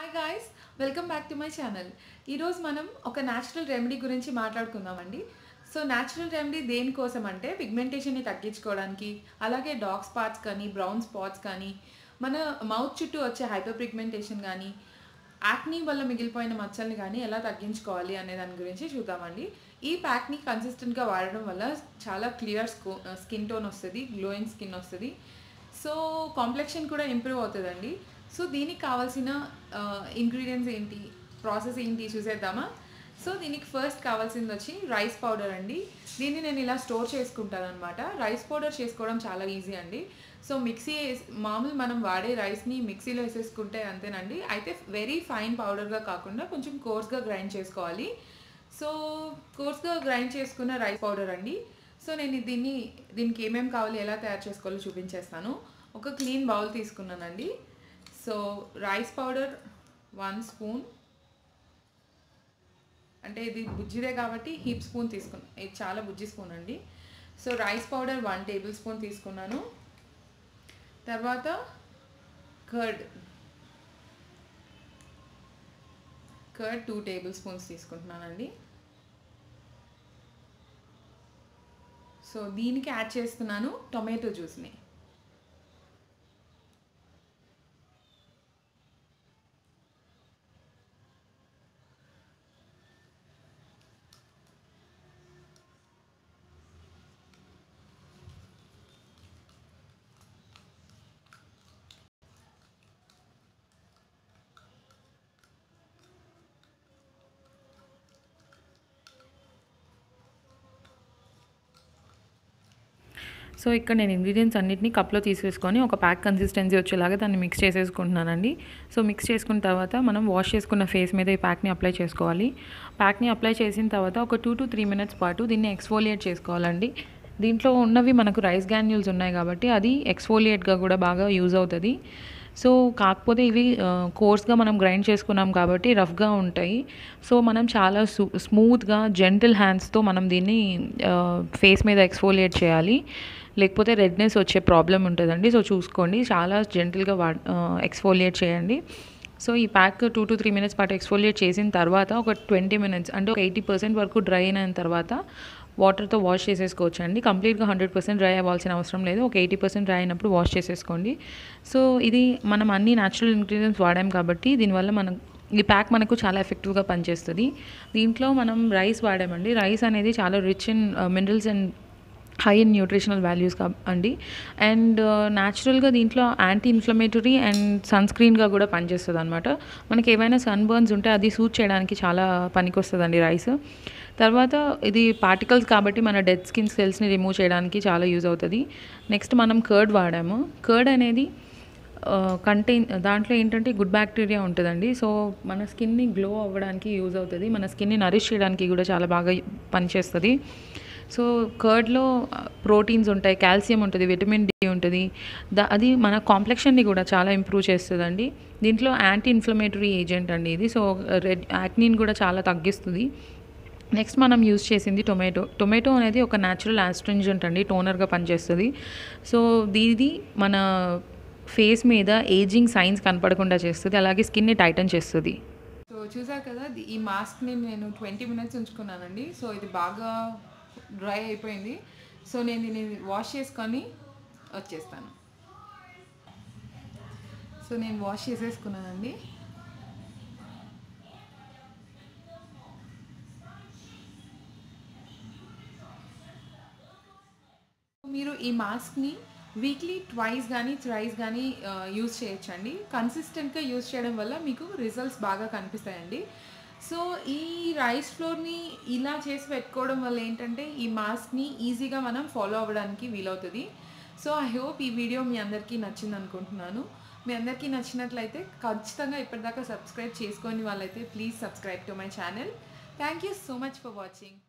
hi guys welcome back to my channel ఈరోజు మనం ఒక న్యాచురల్ రెమెడీ గురించి మాట్లాడుకుందామండి సో న్యాచురల్ రెమెడీ దేనికోసం అంటే పిగ్మెంటేషన్ని తగ్గించుకోవడానికి అలాగే డార్క్ స్పాట్స్ కానీ బ్రౌన్ స్పాట్స్ కానీ మన మౌత్ చుట్టూ వచ్చే హైపర్ పిగ్మెంటేషన్ కానీ యాక్నీ వల్ల మిగిలిపోయిన మచ్చల్ని కానీ ఎలా తగ్గించుకోవాలి అనే దాని గురించి చూద్దామండి ఈ ప్యాక్ని కన్సిస్టెంట్గా వాడడం వల్ల చాలా క్లియర్ స్కో స్కిన్ టోన్ వస్తుంది గ్లోయింగ్ స్కిన్ వస్తుంది సో కాంప్లెక్షన్ కూడా ఇంప్రూవ్ అవుతుందండి సో దీనికి కావాల్సిన ఇంగ్రీడియంట్స్ ఏంటి ప్రాసెస్ ఏంటి చూసేద్దామా సో దీనికి ఫస్ట్ కావాల్సింది వచ్చి రైస్ పౌడర్ అండి దీన్ని నేను ఇలా స్టోర్ చేసుకుంటాను అనమాట రైస్ పౌడర్ చేసుకోవడం చాలా ఈజీ అండి సో మిక్సీ వేసి- మామూలు మనం వాడే రైస్ని మిక్సీలో వేసేసుకుంటే అంతేనండి అయితే వెరీ ఫైన్ పౌడర్గా కాకుండా కొంచెం కోర్స్గా గ్రైండ్ చేసుకోవాలి సో కోర్స్గా గ్రైండ్ చేసుకున్న రైస్ పౌడర్ అండి సో నేను దీన్ని దీనికి ఏమేమి కావాలి ఎలా తయారు చేసుకోవాలో చూపించేస్తాను ఒక క్లీన్ బౌల్ తీసుకున్నానండి so rice powder one spoon అంటే ఇది బుజ్జిదే కాబట్టి హీప్ స్పూన్ తీసుకున్నాను ఇది చాలా బుజ్జి స్పూన్ అండి so rice powder one tablespoon తీసుకున్నాను తర్వాత curd curd two tablespoons తీసుకుంటున్నానండి సో దీనికి యాడ్ చేస్తున్నాను టొమాటో జ్యూస్ని సో ఇక్కడ నేను ఇంగ్రీడియంట్స్ అన్నిటిని కప్లో తీసేసుకొని ఒక ప్యాక్ కన్సిస్టెన్సీ వచ్చేలాగా దాన్ని మిక్స్ చేసేసుకుంటున్నానండి సో మిక్స్ చేసుకున్న తర్వాత మనం వాష్ చేసుకున్న ఫేస్ మీద ఈ ప్యాక్ని అప్లై చేసుకోవాలి ప్యాక్ని అప్లై చేసిన తర్వాత ఒక టూ టు త్రీ మినిట్స్ పాటు దీన్ని ఎక్స్ఫోలియేట్ చేసుకోవాలండి దీంట్లో ఉన్నవి మనకు రైస్ గ్రాన్యూల్స్ ఉన్నాయి కాబట్టి అది ఎక్స్ఫోలియేట్గా కూడా బాగా యూజ్ అవుతుంది సో కాకపోతే ఇవి కోర్స్గా మనం గ్రైండ్ చేసుకున్నాం కాబట్టి రఫ్గా ఉంటాయి సో మనం చాలా స్మూత్గా జెంటిల్ హ్యాండ్స్తో మనం దీన్ని ఫేస్ మీద ఎక్స్ఫోలియేట్ చేయాలి లేకపోతే రెడ్నెస్ వచ్చే ప్రాబ్లం ఉంటుందండి సో చూసుకోండి చాలా జెంటిల్గా వా ఎక్స్ఫోలియేట్ చేయండి సో ఈ pack two to three minutes పాటు ఎక్స్ఫోలియేట్ చేసిన తర్వాత ఒక ట్వంటీ మినిట్స్ అంటే ఒక ఎయిటీ పర్సెంట్ వరకు డ్రై అయిన తర్వాత వాటర్తో వాష్ చేసేసుకోవచ్చు అండి కంప్లీట్గా హండ్రెడ్ పర్సెంట్ డ్రై అవ్వాల్సిన అవసరం లేదు ఒక ఎయిటీ పర్సెంట్ డ్రై అయినప్పుడు వాష్ చేసేసుకోండి సో ఇది మనం అన్ని న్యాచురల్ ఇంగ్రీడియంట్స్ వాడాం కాబట్టి దీనివల్ల మనం ఈ ప్యాక్ మనకు చాలా ఎఫెక్టివ్గా పనిచేస్తుంది దీంట్లో మనం రైస్ వాడామండి రైస్ అనేది చాలా rich in minerals and high in nutritional values కా అండి అండ్ న్యాచురల్గా దీంట్లో యాంటీ ఇన్ఫ్లమేటరీ అండ్ సన్ స్క్రీన్గా కూడా పనిచేస్తుంది అనమాట మనకి ఏమైనా సన్ బర్న్స్ ఉంటే అది సూట్ చేయడానికి చాలా పనికొస్తుందండి రైస్ తర్వాత ఇది పార్టికల్స్ కాబట్టి మన డెడ్ స్కిన్ సెల్స్ని రిమూవ్ చేయడానికి చాలా యూజ్ అవుతుంది నెక్స్ట్ మనం కర్డ్ వాడాము కర్డ్ అనేది కంటైన్ దాంట్లో ఏంటంటే గుడ్ బ్యాక్టీరియా ఉంటుందండి సో మన స్కిన్ని గ్లో అవ్వడానికి యూజ్ అవుతుంది మన స్కిన్ని నరిష్ చేయడానికి కూడా చాలా బాగా పనిచేస్తుంది సో కర్డ్లో ప్రోటీన్స్ ఉంటాయి కాల్షియం ఉంటుంది విటమిన్ డి ఉంటుంది దా అది మన కాంప్లెక్షన్ని కూడా చాలా ఇంప్రూవ్ చేస్తుందండి దీంట్లో యాంటీ ఇన్ఫ్లమేటరీ ఏజెంట్ అండి ఇది సో రెడ్ యాక్నీని కూడా చాలా తగ్గిస్తుంది నెక్స్ట్ మనం యూజ్ చేసింది టొమాటో టొమాటో అనేది ఒక న్యాచురల్ ఆస్ట్రింజెంట్ అండి టోనర్గా పనిచేస్తుంది సో దీది మన ఫేస్ మీద ఏజింగ్ సైన్స్ కనపడకుండా చేస్తుంది అలాగే స్కిన్ని టైటన్ చేస్తుంది సో చూసారు కదా ది- ఈ మాస్క్ని నేను ట్వంటీ మినిట్స్ ఉంచుకున్నానండి సో ఇది బాగా డ్రై అయిపోయింది సో నేను దీన్ని వాష్ చేసుకొని వచ్చేస్తాను సో నేను వాష్ చేసేసుకున్నానండి మీరు ఈ మాస్క్ని వీక్లీ ట్వైస్ కానీ థ్రైస్ కానీ యూజ్ చేయొచ్చండి కన్సిస్టెంట్గా యూజ్ చేయడం వల్ల మీకు రిజల్ట్స్ బాగా కనిపిస్తాయండి సో ఈ రైస్ ఫ్లోర్ని ఇలా చేసి పెట్టుకోవడం వల్ల ఏంటంటే ఈ మాస్క్ని ఈజీగా మనం ఫాలో అవ్వడానికి వీలవుతుంది సో ఐ హోప్ ఈ వీడియో మీ అందరికీ నచ్చింది అనుకుంటున్నాను మీ అందరికీ నచ్చినట్లయితే ఖచ్చితంగా ఇప్పటిదాకా సబ్స్క్రైబ్ చేసుకొని వాళ్ళైతే please subscribe to my channel thank you so much for watching